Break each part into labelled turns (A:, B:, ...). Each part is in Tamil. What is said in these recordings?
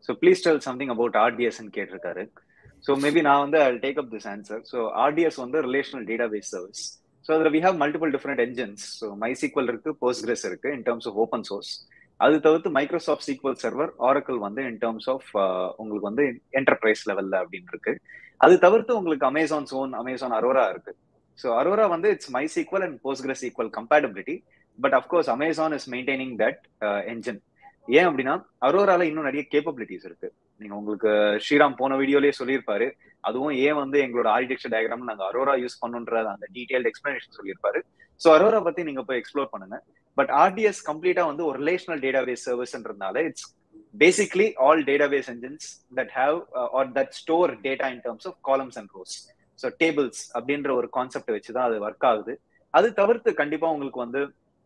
A: so please tell something about ஆர்டிஎஸ்ன்னு கேட்டிருக்காரு ஸோ மேபி நான் வந்து I take up this answer so RDS வந்து relational data base service so அதில் we have multiple different engines so MySQL இருக்கு போஸ்ட்கிரஸ் இருக்கு in terms of open source அது தவிர்த்து மைக்ரோசாஃப்ட் சீக்வல் சர்வர் ஆரக்கிள் வந்து இன் டர்ம்ஸ் ஆஃப் உங்களுக்கு வந்து என்டர்பிரைஸ் லெவல்ல அப்படின்னு இருக்கு அது தவிர்த்து உங்களுக்கு அமேசான் சோன் அமேசான் அரோரா இருக்கு ஸோ அரோரா வந்து it's MySQL and Postgres equal compatibility but of course Amazon is maintaining that engine ஏன் அப்படின்னா அரோரால இன்னும் நிறைய கேப்பபிலிட்டிஸ் இருக்கு நீங்க உங்களுக்கு ஸ்ரீராம் போன வீடியோலயே சொல்லியிருப்பாரு அதுவும் ஏன் வந்து எங்களோட ஆர்கிடெக்சர் டயக்ராம் நாங்க அரோரா யூஸ் பண்ணுன்ற அந்த டீடைல்டு எக்ஸ்பிளனேஷன் சொல்லியிருப்பாரு ஸோ அரோரா பத்தி நீங்க போய் எக்ஸ்ப்ளோர் பண்ணுங்க பட் ஆர்டிஎஸ் கம்ப்ளீட்டா வந்து ஒரு ரிலேஷனல் டேட்டாபேஸ் சர்வீஸ்ன்றதுனால it's basically all database engines that have or that store data in terms of columns and rows so tables அப்படின்ற ஒரு கான்செப்ட் வச்சு தான் அது ஒர்க் ஆகுது அது தவிர்த்து கண்டிப்பா உங்களுக்கு வந்து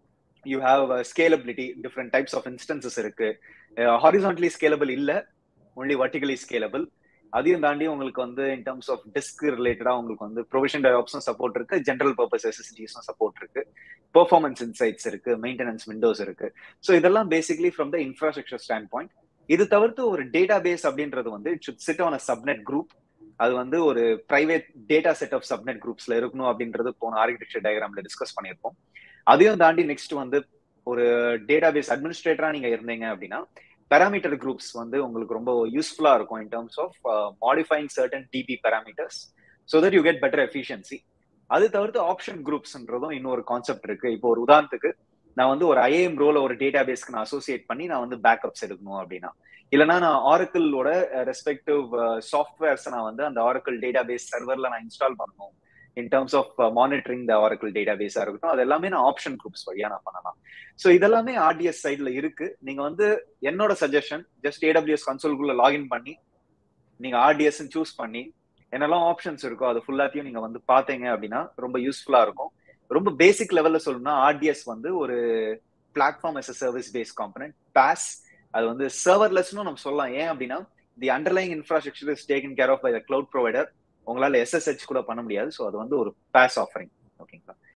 A: you have scalability different types of instances இருக்கு ஹாரிசான்டலி ஸ்கேலபிள் இல்ல ஒன்லி வர்டிகலி ஸ்கேலபிள் அதையும் தாண்டி உங்களுக்கு வந்து இன் டர்ம்ஸ் ஆஃப் டிஸ்க் ரிலேட்டடா உங்களுக்கு வந்து ப்ரொவிஷன் டெவாப்ஸும் சப்போர்ட் இருக்கு ஜென்ரல் பர்பஸ் எஸ்எஸ்டிஸும் சப்போர்ட் இருக்கு பெர்ஃபார்மன்ஸ் இன்சைட்ஸ் இருக்கு மெயின்டெனன்ஸ் விண்டோஸ் இருக்கு ஸோ இதெல்லாம் basically from the infrastructure stand point இது தவிர்த்து ஒரு டேட்டா பேஸ் அப்படின்றது வந்து it should sit on a subnet group அது வந்து ஒரு private data set of subnet குரூப்ஸ்ல இருக்கணும் அப்படின்றது போன ஆர்கிடெக்சர் டயக்ராம்ல டிஸ்கஸ் பண்ணியிருப்போம் அதையும் தாண்டி நெக்ஸ்ட் வந்து ஒரு டேட்டா பேஸ் அட்மினிஸ்ட்ரேட்டரா நீங்க இருந்தீங்க அப்படின்னா பேராமீட்டர் குரூப்ஸ் வந்து உங்களுக்கு ரொம்ப யூஸ்ஃபுல்லா இருக்கும் in terms of modifying certain DB parameters so that you get better efficiency அது தவிர்த்து ஆப்ஷன் குரூப்ஸ்ன்றதும் இன்னொரு கான்செப்ட் இருக்கு இப்போ ஒரு உதாரணத்துக்கு நான் வந்து ஒரு ஐஏஎம் ரோல ஒரு டேட்டா பேஸ்க்கு நான் அசோசியேட் பண்ணி நான் வந்து பேக்கப்ஸ் எடுக்கணும் அப்படின்னா இல்லைனா நான் ஆரக்கிளோட ரெஸ்பெக்டிவ் சாஃப்ட்வேர்ஸ் நான் வந்து அந்த ஆரக்கிள் டேட்டா பேஸ் சர்வர்ல நான் இன்ஸ்டால் பண்ணணும் in terms of monitoring the Oracle data பேஸா இருக்கட்டும் அது எல்லாமே நான் ஆப்ஷன் குரூப்ஸ் வழியா நான் பண்ணலாம் ஸோ இதெல்லாமே ஆர்டிஎஸ் சைட்ல இருக்கு நீங்க வந்து என்னோட சஜஷன் ஜஸ்ட் ஏடபிள்யூஎஸ் கன்சோல்குள்ள லாகின் பண்ணி நீங்க ஆர்டிஎஸ் சூஸ் பண்ணி என்னெல்லாம் ஆப்ஷன்ஸ் இருக்கோ அது ஃபுல்லாத்தையும் நீங்க வந்து பாத்தீங்க அப்படின்னா ரொம்ப யூஸ்ஃபுல்லா இருக்கும் ரொம்ப பேசிக் லெவல்ல சொல்லணும்னா ஆர்டிஎஸ் வந்து ஒரு platform as service based component PaaS அது வந்து சர்வர்லெஸ்னு நம்ம சொல்லலாம் ஏன் அப்படின்னா the underlying infrastructure is taken care of by the cloud provider உங்களால எஸ்எஸ்ஹெச் கூட பண்ண முடியாது ஸோ அது வந்து ஒரு பாஸ் ஆஃபரிங் ஓகேங்களா